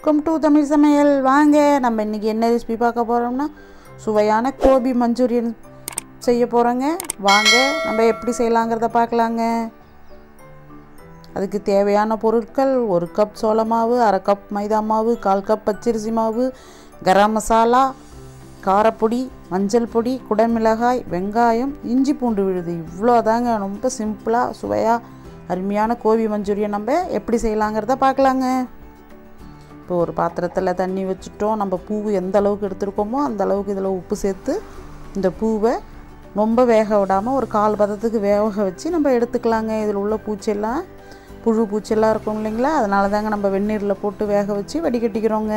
welcome to Tamil சமையல் வாங்க நம்ம இன்றைக்கி என்ன ரெசிபி பார்க்க போகிறோம்னா சுவையான கோபி மஞ்சூரியன் செய்ய போகிறோங்க வாங்க நம்ம எப்படி செய்யலாங்கிறத பார்க்கலாங்க அதுக்கு தேவையான பொருட்கள் ஒரு கப் சோள மாவு அரை கப் மைதா மாவு கால் கப் பச்சரிசி மாவு கரம் மசாலா காரப்பொடி மஞ்சள் பொடி குடமிளகாய் வெங்காயம் இஞ்சி பூண்டு விழுது இவ்வளோ தாங்க ரொம்ப சிம்பிளாக சுவையாக அருமையான கோபி மஞ்சூரியன் நம்ம எப்படி செய்யலாங்கிறத பார்க்கலாங்க இப்போ ஒரு பாத்திரத்தில் தண்ணி வச்சுட்டோம் நம்ம பூ எந்த அளவுக்கு எடுத்துருக்கோமோ அந்த அளவுக்கு இதில் உப்பு சேர்த்து இந்த பூவை ரொம்ப வேக விடாமல் ஒரு கால் பதத்துக்கு வேக வச்சு நம்ம எடுத்துக்கலாங்க இதில் உள்ள பூச்செல்லாம் புழு பூச்செல்லாம் இருக்கும் இல்லைங்களா அதனால தாங்க நம்ம வெந்நீரில் போட்டு வேக வச்சு வடிகட்டிக்கிறோங்க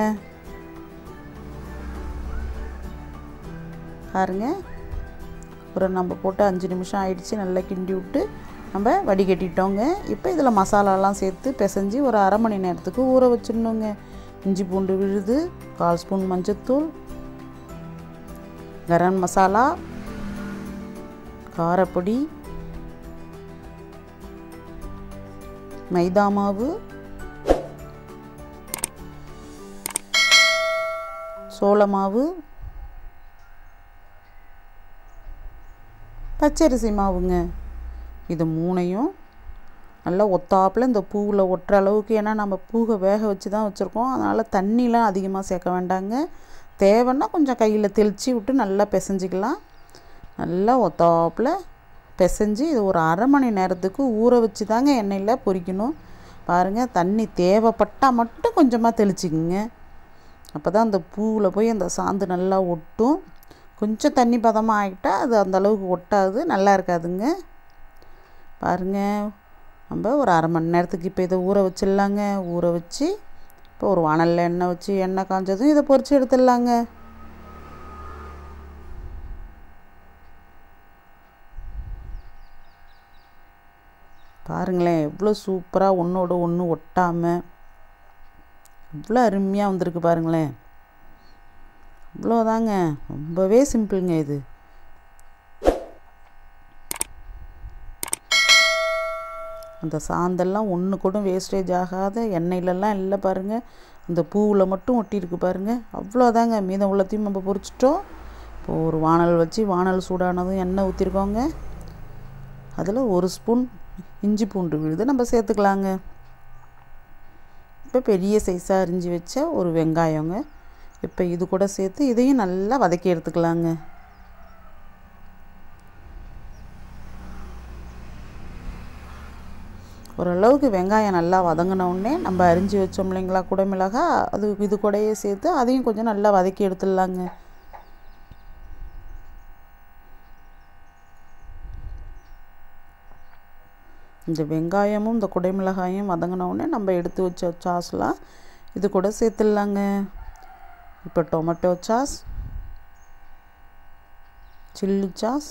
பாருங்க ஒரு நம்ம போட்டு அஞ்சு நிமிஷம் ஆயிடுச்சு நல்லா கிண்டி விட்டு நம்ம வடிகட்டிட்டோங்க இப்போ இதில் மசாலாலாம் சேர்த்து பிசைஞ்சு ஒரு அரை மணி நேரத்துக்கு ஊற வச்சிடணுங்க இஞ்சி பூண்டு விழுது கால் ஸ்பூன் மஞ்சத்தூள் கரம் மசாலா காரப்பொடி மைதா மாவு சோள மாவு பச்சரிசி மாவுங்க இது மூணையும் நல்லா ஒத்தாப்பில் இந்த பூவில் ஒட்டுற அளவுக்கு ஏன்னா நம்ம பூவை வேக வச்சு தான் வச்சுருக்கோம் அதனால் தண்ணிலாம் அதிகமாக சேர்க்க வேண்டாங்க தேவைன்னா கொஞ்சம் கையில் தெளித்து விட்டு நல்லா பிசைஞ்சிக்கலாம் நல்லா ஒத்தாப்பில் பிசைஞ்சு இது ஒரு அரை மணி நேரத்துக்கு ஊற வச்சு தாங்க எண்ணெயில் பொரிக்கணும் பாருங்கள் தண்ணி தேவைப்பட்டால் மட்டும் கொஞ்சமாக தெளிச்சிக்கோங்க அப்போ தான் அந்த பூவில் போய் அந்த சாந்து நல்லா ஒட்டும் கொஞ்சம் தண்ணி பதமாக ஆகிட்டால் அது அந்தளவுக்கு ஒட்டாது நல்லா இருக்காதுங்க பாருங்கள் நம்ம ஒரு அரை மணி நேரத்துக்கு இப்போ இதை ஊற வச்சிடலாங்க ஊற வச்சு இப்போ ஒரு வானலில் எண்ணெய் வச்சு எண்ணெய் காஞ்சதும் இதை பொரித்து எடுத்துடலாங்க பாருங்களேன் எவ்வளோ சூப்பராக ஒன்றோட ஒன்று ஒட்டாமல் எவ்வளோ அருமையாக வந்திருக்கு பாருங்களேன் இவ்வளோதாங்க ரொம்பவே சிம்பிளுங்க இது அந்த சாந்தெல்லாம் ஒன்று கூட வேஸ்டேஜ் ஆகாத எண்ணெயிலலாம் இல்லை பாருங்கள் அந்த பூவில் மட்டும் ஒட்டியிருக்கு பாருங்கள் அவ்வளோதாங்க மீதம் உள்ளத்தையும் நம்ம பொரிச்சிட்டோம் இப்போ ஒரு வானல் வச்சு வானல் சூடானதும் எண்ணெய் ஊற்றிருக்கோங்க அதில் ஒரு ஸ்பூன் இஞ்சி பூண்டு விழுது நம்ம சேர்த்துக்கலாங்க இப்போ பெரிய சைஸாக அரிஞ்சு வச்ச ஒரு வெங்காயங்க இப்போ இது கூட சேர்த்து இதையும் நல்லா வதக்கி எடுத்துக்கலாங்க ஓரளவுக்கு வெங்காயம் நல்லா வதங்கினோடனே நம்ம அரிஞ்சு வச்சோம் இல்லைங்களா குடமிளகா அது இது கூடயே சேர்த்து அதையும் கொஞ்சம் நல்லா வதக்கி எடுத்துடலாங்க இந்த வெங்காயமும் இந்த குடைமிளகாயும் வதங்கினோடனே நம்ம எடுத்து வச்ச சாஸ்லாம் இது கூட சேர்த்துடலாங்க இப்போ tomato sauce chilli sauce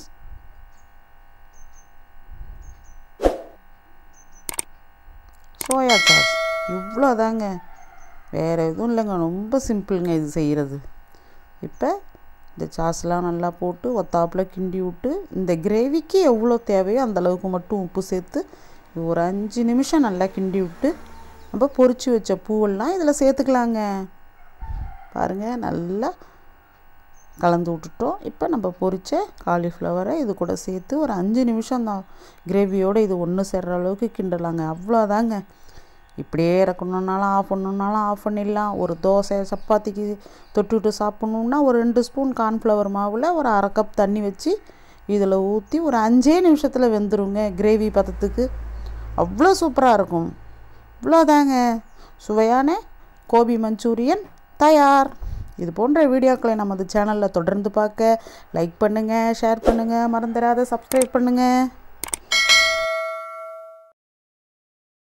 soya sauce இவ்வளோதாங்க வேறு எதுவும் இல்லைங்க ரொம்ப சிம்பிளுங்க இது செய்கிறது இப்போ இந்த சாஸ்லாம் நல்லா போட்டு ஒத்தாப்பில் கிண்டி விட்டு இந்த கிரேவிக்கு எவ்வளோ தேவையோ அந்த அளவுக்கு மட்டும் உப்பு சேர்த்து ஒரு அஞ்சு நிமிஷம் நல்லா கிண்டி விட்டு நம்ம பொரித்து வச்ச பூவெல்லாம் இதில் சேர்த்துக்கலாங்க பாருங்கள் நல்லா கலந்து விட்டுட்டோம் இப்போ நம்ம பொரித்த காலிஃப்ளவரை இது கூட சேர்த்து ஒரு அஞ்சு நிமிஷம் தான் கிரேவியோடு இது ஒன்று சேர்கிற அளவுக்கு கிண்டலாங்க அவ்வளோதாங்க இப்படியே இறக்கணுன்னாலும் ஆஃப் பண்ணணுன்னாலும் ஆஃப் பண்ணிடலாம் ஒரு தோசை சப்பாத்திக்கு தொட்டுவிட்டு சாப்பிட்ணுன்னா ஒரு ரெண்டு ஸ்பூன் கார்ன்ஃப்ளவர் மாவில் ஒரு அரை கப் தண்ணி வச்சு இதில் ஊற்றி ஒரு அஞ்சே நிமிஷத்தில் வெந்துருங்க கிரேவி பதத்துக்கு அவ்வளோ சூப்பராக இருக்கும் இவ்வளோதாங்க சுவையான கோபி மஞ்சூரியன் தயார் இது போன்ற வீடியோக்களை நமது சேனலில் தொடர்ந்து பார்க்க லைக் பண்ணுங்கள் ஷேர் பண்ணுங்கள் மறந்துடாத சப்ஸ்கிரைப் பண்ணுங்கள்